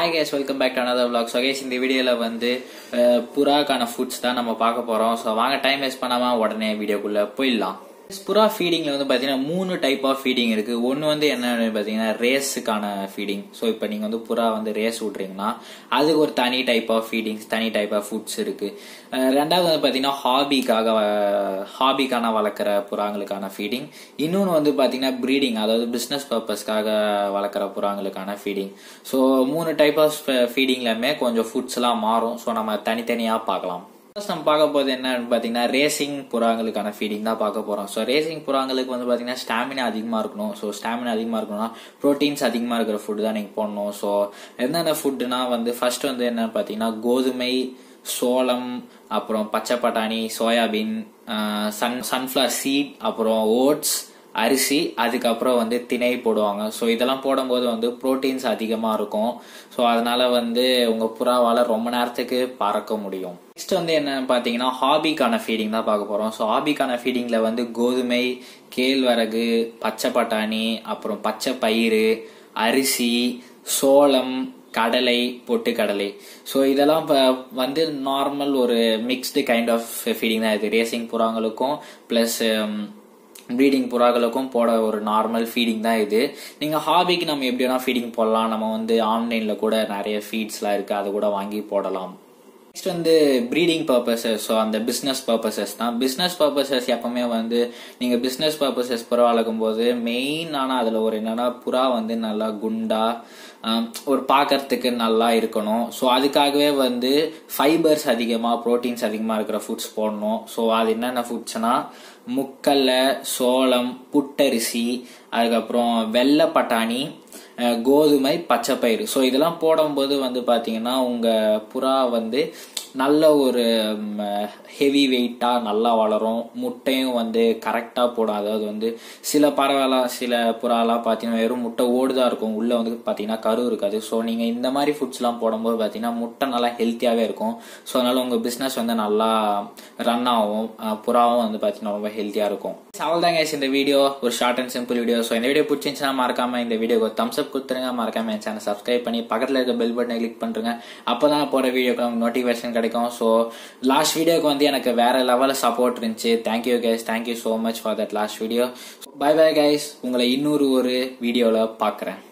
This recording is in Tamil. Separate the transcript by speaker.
Speaker 1: hi guys welcome back to another vlog so guys இந்த வீடியோவில் வந்து அஹ், புறாக்கான ஃபுட்ஸ் தான் நம்ம பார்க்க போகிறோம் ஸோ வாங்க டைம் வேஸ்ட் பண்ணாமல் உடனே வீடியோக்குள்ளே போயிடலாம் புறா ஃபீடிங்கில் வந்து பார்த்தீங்கன்னா மூணு டைப் ஆஃப் ஃபீடிங் இருக்குது ஒன்று வந்து என்னன்னு பார்த்தீங்கன்னா ரேஸுக்கான ஃபீடிங் ஸோ இப்போ நீங்கள் வந்து புறா வந்து ரேஸ் விட்றீங்கன்னா அதுக்கு ஒரு தனி டைப் ஆஃப் ஃபீடிங்ஸ் தனி டைப் ஆஃப் ஃபுட்ஸ் இருக்குது ரெண்டாவது வந்து பார்த்தீங்கன்னா ஹாபிக்காக ஹாபிக்கான வளர்க்குற புறாங்களுக்கான ஃபீடிங் இன்னொன்று வந்து பார்த்தீங்கன்னா ப்ரீடிங் அதாவது பிஸ்னஸ் பர்பஸ்க்காக வளர்க்குற புறாங்களுக்கான ஃபீடிங் ஸோ மூணு டைப் ஆஃப் ஃபீடிங்லையுமே கொஞ்சம் ஃபுட்ஸ்லாம் மாறும் ஸோ நம்ம தனித்தனியாக பார்க்கலாம் ஃபர்ஸ்ட் நம்ம பார்க்க போகிறது என்னன்னு பார்த்தீங்கன்னா ரேசிங் புறாங்களுக்கான ஃபீடிங் தான் பார்க்க போகிறோம் ஸோ ரேசிங் புறாங்களுக்கு வந்து பார்த்தீங்கன்னா ஸ்டாமினா அதிகமாக இருக்கணும் ஸோ ஸ்டாமினா அதிகமாக இருக்கணும்னா ப்ரோட்டீன்ஸ் அதிகமாக இருக்கிற ஃபுட்டு தான் நீங்கள் போடணும் ஸோ என்னென்ன ஃபுட்டுனா வந்து ஃபர்ஸ்ட் வந்து என்னன்னு பார்த்தீங்கன்னா கோதுமை சோளம் அப்புறம் பச்சை பட்டாணி soybean ah sun sunflower seed அப்புறம் ஓட்ஸ் அரிசி அதுக்கப்புறம் வந்து திணை போடுவாங்க ஸோ இதெல்லாம் போடும்போது வந்து ப்ரோட்டீன்ஸ் அதிகமாக இருக்கும் ஸோ அதனால வந்து உங்கள் புறாவால் ரொம்ப நேரத்துக்கு பறக்க முடியும் நெக்ஸ்ட் வந்து என்னன்னு பார்த்தீங்கன்னா ஹாபிக்கான ஃபீடிங் தான் பார்க்க போகிறோம் ஸோ ஹாபிக்கான ஃபீடிங்கில் வந்து கோதுமை கேழ்வரகு பச்சை பட்டாணி அப்புறம் பச்சை பயிறு அரிசி சோளம் கடலை பொட்டுக்கடலை ஸோ இதெல்லாம் இப்போ வந்து நார்மல் ஒரு மிக்ஸ்டு கைண்ட் ஆஃப் ஃபீடிங் தான் இது ரேசிங் புறாங்களுக்கும் ப்ளஸ் ப்ரீடிங் புறாக்களுக்கும் போட ஒரு நார்மல் ஃபீடிங் தான் இது நீங்கள் ஹாபிக்கு நம்ம எப்படி வேணால் ஃபீடிங் போடலாம் நம்ம வந்து ஆன்லைனில் கூட நிறைய ஃபீட்ஸ்லாம் இருக்குது அதை கூட வாங்கி போடலாம் நெக்ஸ்ட் வந்து ப்ரீடிங் பர்பஸஸ் ஸோ அந்த பிஸ்னஸ் பர்பஸஸ் தான் பிஸ்னஸ் பர்பஸஸ் எப்பவுமே வந்து நீங்கள் பிஸ்னஸ் பர்பஸஸ் புறா வளர்க்கும் போது மெயினான அதில் ஒரு என்னன்னா புறா வந்து நல்லா குண்டா ஆம், ஒரு பார்க்கறதுக்கு நல்லா இருக்கணும் ஸோ அதுக்காகவே வந்து ஃபைபர்ஸ் அதிகமாக ப்ரோட்டீன்ஸ் அதிகமாக இருக்கிற ஃபுட்ஸ் போடணும் ஸோ அது என்னென்ன ஃபுட்ஸ்னா முக்கல்ல சோளம் புட்டரிசி அதுக்கப்புறம் வெள்ளை பட்டாணி அஹ், கோதுமை பச்சைப்பயிறு ஸோ இதெல்லாம் போடும்போது வந்து பார்த்தீங்கன்னா உங்கள் புறா வந்து நல்ல ஒரு ஹெவி வெயிட்டாக நல்லா வளரும் முட்டையும் வந்து கரெக்டாக போடும் அதாவது வந்து சில பறவைலாம் சில புறாலாம் பார்த்தீங்கன்னா வெறும் முட்டை ஓடுதான் இருக்கும் உள்ளே வந்து பார்த்தீங்கன்னா கரு இருக்காது ஸோ நீங்கள் இந்த மாதிரி ஃபுட்ஸ்லாம் போடும்போது பார்த்தீங்கன்னா முட்டை நல்லா ஹெல்த்தியாகவே இருக்கும் ஸோ அதனால உங்கள் பிஸ்னஸ் வந்து நல்லா ரன் ஆகும் அஹ், புறாவும் வந்து பார்த்தீங்கன்னா ரொம்ப ஹெல்த்தியாக இருக்கும் அவ்வளோதான் guys இந்த வீடியோ ஒரு short and simple video so இந்த வீடியோ பிடிச்சிருந்துச்சுன்னா மறக்காம இந்த வீடியோக்கு தம்ஸ் அப் கொடுத்துருங்க மறக்காம என் சேனல் சப்ஸ்கிரைப் பண்ணி பக்கத்தில் இருக்க பெல் பட்டனை கிளிக் பண்ணுறேங்க அப்போ தான் போகிற வீடியோக்கு நமக்கு நோட்டிஃபிகேஷன் கிடைக்கும் ஸோ லாஸ்ட் வீடியோக்கு வந்து எனக்கு வேற லெவலில் சப்போர்ட் இருந்துச்சு thank you guys thank you so much for that last video bye bye guys உங்களை இன்னொரு ஒரு வீடியோவில் பார்க்குறேன்